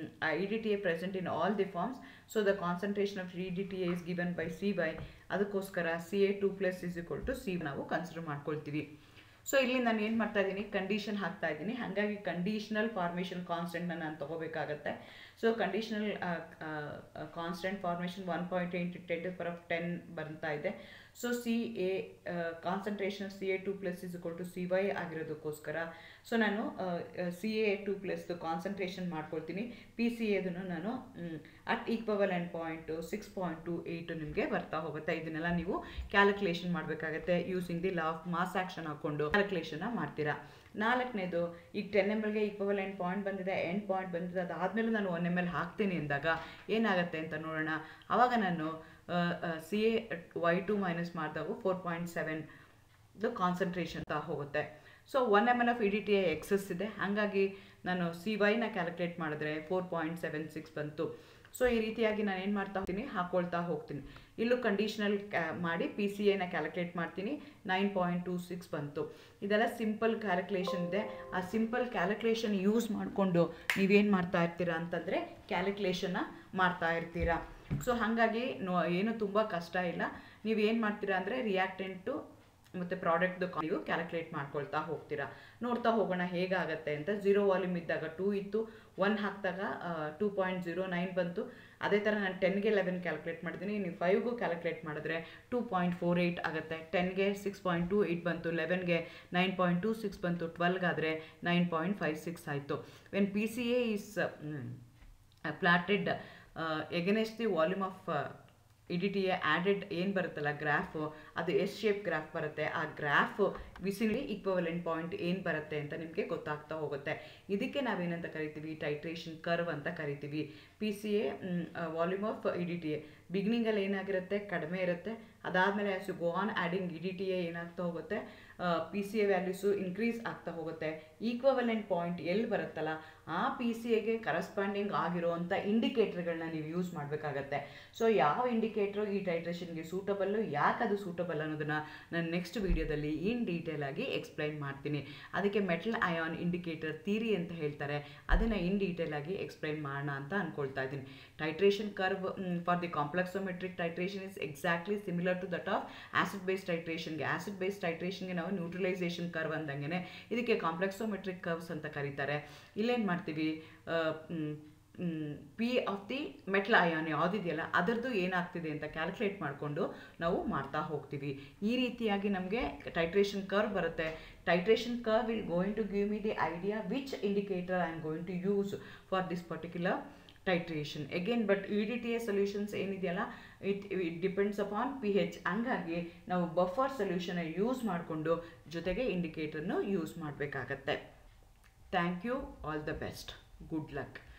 E D T A present in all the forms so the concentration of E D T A is given by C by ಅದಕ್ಕೋಸ್ಕರ C A two plus is equal to C ನಾವು consider ಮಾಡ್ಕೊಳ್ತೀವಿ so ಇಲ್ಲಿ ನಾನು ಏನು ಮಾಡ್ತಾ ಇದ್ದೀನಿ condition ಹಾಕ್ತಾ ಇದ್ದೀನಿ ಹಾಗಾಗಿ ಕಂಡೀಷನಲ್ ಫಾರ್ಮೇಷನ್ ಕಾನ್ಸ್ಟೆಂಟ್ನ ನಾನು ತೊಗೋಬೇಕಾಗತ್ತೆ so conditional constant formation one point eight ten to power of ten ಬರ್ತಾ ಇದೆ so C A concentration C A two plus is equal to C Y ಆಗಿರೋದಕ್ಕೋಸ್ಕರ ಸೊ ನಾನು ಸಿ ಎ ಟು ಪ್ಲಸ್ದು concentration ಮಾಡ್ಕೊಳ್ತೀನಿ P C ಎದನ್ನು ನಾನು at equal and point six point two eight ನಿಮಗೆ ಬರ್ತಾ ಹೋಗುತ್ತೆ ಇದನ್ನೆಲ್ಲ ನೀವು ಕ್ಯಾಲ್ಕುಲೇಷನ್ ಮಾಡಬೇಕಾಗತ್ತೆ using the law of mass action ಹಾಕ್ಕೊಂಡು ಕ್ಯಾಲ್ಕುಲೇಷನ್ನ ಮಾಡ್ತೀರಾ ನಾಲ್ಕನೇದು ಈಗ ಟೆನ್ ಎಮ್ ಎಲ್ಗೆ ಈಕ್ವಲ್ ಎಂಡ್ ಪಾಯಿಂಟ್ ಬಂದಿದೆ ಎಂಡ್ ಪಾಯಿಂಟ್ ಬಂದಿದೆ ಅದಾದಮೇಲೆ ನಾನು ಒನ್ ಎಮ್ ಎಲ್ ಹಾಕ್ತೀನಿ ಅಂದಾಗ ಏನಾಗುತ್ತೆ ಅಂತ ನೋಡೋಣ ಆವಾಗ ನಾನು C A Y two minus ಮಾಡಿದಾಗ ಫೋರ್ ಪಾಯಿಂಟ್ ಸೆವೆನ್ ಕಾನ್ಸಂಟ್ರೇಷನ್ ಹೋಗುತ್ತೆ so one M L of E D T A excess ಇದೆ ಹಾಗಾಗಿ ನಾನು ಸಿ ವೈನ ಕ್ಯಾಲ್ಕುಲೇಟ್ ಮಾಡಿದ್ರೆ ಫೋರ್ ಪಾಯಿಂಟ್ ಸೆವೆನ್ ಸಿಕ್ಸ್ ಬಂತು ಸೊ ಈ ರೀತಿಯಾಗಿ ನಾನು ಏನು ಮಾಡ್ತಾ ಹೋಗ್ತೀನಿ ಹಾಕ್ಕೊಳ್ತಾ ಹೋಗ್ತೀನಿ ಇಲ್ಲೂ ಕಂಡೀಷನಲ್ ಕ್ಯಾ ಮಾಡಿ ಪಿ ಸಿ ಎನ ಕ್ಯಾಲ್ಕುಲೇಟ್ ಮಾಡ್ತೀನಿ ನೈನ್ ಪಾಯಿಂಟ್ ಟೂ ಸಿಕ್ಸ್ ಬಂತು ಇದೆಲ್ಲ ಸಿಂಪಲ್ ಕ್ಯಾಲ್ಕುಲೇಷನ್ ಇದೆ ಆ ಸಿಂಪಲ್ ಕ್ಯಾಲ್ಕುಲೇಷನ್ ಯೂಸ್ ಮಾಡಿಕೊಂಡು ನೀವೇನು ಮಾಡ್ತಾ ಇರ್ತೀರಾ ಅಂತಂದರೆ ಕ್ಯಾಲ್ಕುಲೇಷನ್ನ ಮಾಡ್ತಾ ಇರ್ತೀರಾ ಸೊ ಹಾಗಾಗಿ ನೋ ಏನು ತುಂಬ ಕಷ್ಟ ಇಲ್ಲ ನೀವು ಏನು ಮಾಡ್ತೀರಾ ಅಂದರೆ ರಿಯಾಕ್ಟೆಂಟು ಮತ್ತು ಪ್ರಾಡಕ್ಟ್ದು ನೀವು ಕ್ಯಾಲ್ಕುಲೇಟ್ ಮಾಡ್ಕೊಳ್ತಾ ಹೋಗ್ತೀರಾ ನೋಡ್ತಾ ಹೋಗೋಣ ಹೇಗಾಗತ್ತೆ ಅಂತ ಝೀರೋ ವಾಲ್ಯೂಮ್ ಇದ್ದಾಗ ಟೂ ಇತ್ತು ಒನ್ ಹಾಕಿದಾಗ ಟೂ ಪಾಯಿಂಟ್ ಝೀರೋ ನೈನ್ ಬಂತು ಅದೇ ಥರ ನಾನು ಟೆನ್ಗೆ ಲೆವೆನ್ ಕ್ಯಾಲ್ಕುಲೇಟ್ ಮಾಡಿದ್ದೀನಿ ನೀವು ಫೈವ್ಗೂ ಕ್ಯಾಲ್ಕುಲೇಟ್ ಮಾಡಿದ್ರೆ ಟೂ ಪಾಯಿಂಟ್ ಫೋರ್ ಏಯ್ಟ್ ಆಗುತ್ತೆ ಟೆನ್ಗೆ ಸಿಕ್ಸ್ ಪಾಯಿಂಟ್ ಟೂ ಏಯ್ಟ್ ಬಂತು ಲೆವೆನ್ಗೆ ನೈನ್ ಪಾಯಿಂಟ್ ಟೂ ಸಿಕ್ಸ್ ಬಂತು ಟ್ವೆಲ್ಗಾದರೆ ನೈನ್ ಪಾಯಿಂಟ್ ಫೈವ್ ಸಿಕ್ಸ್ ಆಯಿತು when P C A is plotted against the volume of E D T A added ಏನು ಬರುತ್ತಲ್ಲ graph ಅದು ಎಸ್ ಶೇಪ್ ಗ್ರಾಫ್ ಬರುತ್ತೆ ಆ ಗ್ರಾಫ್ ವಿಸಿಲಿ ಈಕ್ವಲೆಂಟ್ ಪಾಯಿಂಟ್ ಏನು ಬರುತ್ತೆ ಅಂತ ನಿಮಗೆ ಗೊತ್ತಾಗ್ತಾ ಹೋಗುತ್ತೆ ಇದಕ್ಕೆ ನಾವೇನಂತ ಕರಿತೀವಿ ಟೈಟ್ರೇಷನ್ ಕರ್ವ್ ಅಂತ ಕರಿತೀವಿ P C A volume of E D T A ಬಿಗಿನಿಂಗಲ್ಲಿ ಏನಾಗಿರುತ್ತೆ ಕಡಿಮೆ ಇರುತ್ತೆ ಅದಾದಮೇಲೆ as you go on adding E D T A ಏನಾಗ್ತಾ ಹೋಗುತ್ತೆ P C A values increase ಆಗ್ತಾ ಹೋಗುತ್ತೆ ಈಕ್ವಲೆಂಟ್ ಪಾಯಿಂಟ್ ಎಲ್ಲಿ ಬರುತ್ತಲ್ಲ ಆ ಪಿ ಸಿ ಎಗೆ ಕರಸ್ಪಾಂಡಿಂಗ್ ಆಗಿರೋವಂಥ ಇಂಡಿಕೇಟ್ರ್ಗಳನ್ನ ನೀವು ಯೂಸ್ ಮಾಡಬೇಕಾಗತ್ತೆ ಸೊ ಯಾವ ಇಂಡಿಕೇಟ್ರು ಈ ಟೈಟ್ರೇಷನ್ಗೆ ಸೂಟಬಲ್ಲು ಯಾಕೆ ಅದು ಸೂಟಬಲ್ ಅನ್ನೋದನ್ನು ನಾನು ನೆಕ್ಸ್ಟ್ ವೀಡಿಯೋದಲ್ಲಿ ಇನ್ ಡೀಟೇಲ್ ಆಗಿ ಎಕ್ಸ್ಪ್ಲೈನ್ ಮಾಡ್ತೀನಿ ಅದಕ್ಕೆ ಮೆಟಲ್ ಅಯಾನ್ ಇಂಡಿಕೇಟರ್ ಥೀರಿ ಅಂತ ಹೇಳ್ತಾರೆ ಅದನ್ನು ಇನ್ ಡೀಟೇಲ್ ಆಗಿ ಎಕ್ಸ್ಪ್ಲೈನ್ ಮಾಡೋಣ ಅಂತ ಅಂದ್ಕೊಳ್ತಾ ಇದ್ದೀನಿ titration curve for the complexometric titration is exactly similar to that of acid based ಟೈಟ್ರೇಷನ್ಗೆ ಆಸಿಡ್ ಬೇಸ್ಡ್ ಟೈಟ್ರೇಷನ್ಗೆ ನಾವು ನ್ಯೂಟ್ರಲೈಸೇಷನ್ ಕರ್ವ್ ಅಂದಂಗೆ ಇದಕ್ಕೆ ಕಾಂಪ್ಲೆಕ್ಸೋಮೆಟ್ರಿಕ್ ಕರ್ವ್ಸ್ ಅಂತ ಕರೀತಾರೆ ಇಲ್ಲೇನು ಮಾಡ್ತೀವಿ P of the metal ion ಯಾವುದಿದೆಯಲ್ಲ ಅದರದ್ದು ಏನಾಗ್ತಿದೆ ಅಂತ ಕ್ಯಾಲ್ಕುಲೇಟ್ ಮಾಡಿಕೊಂಡು ನಾವು ಮಾಡ್ತಾ ಹೋಗ್ತೀವಿ ಈ ರೀತಿಯಾಗಿ ನಮಗೆ ಟೈಟ್ರೇಷನ್ ಕರ್ವ್ ಬರುತ್ತೆ titration curve will going to give me the idea which indicator I am going to use for this particular titration again but E D T A solutions ಏನಿದೆಯಲ್ಲ it it depends upon P H ಹಂಗಾಗಿ ನಾವು buffer ಸೊಲ್ಯೂಷನ್ನ use ಮಾಡಿಕೊಂಡು ಜೊತೆಗೆ ಇಂಡಿಕೇಟರ್ನು use ಮಾಡಬೇಕಾಗತ್ತೆ thank you all the best good luck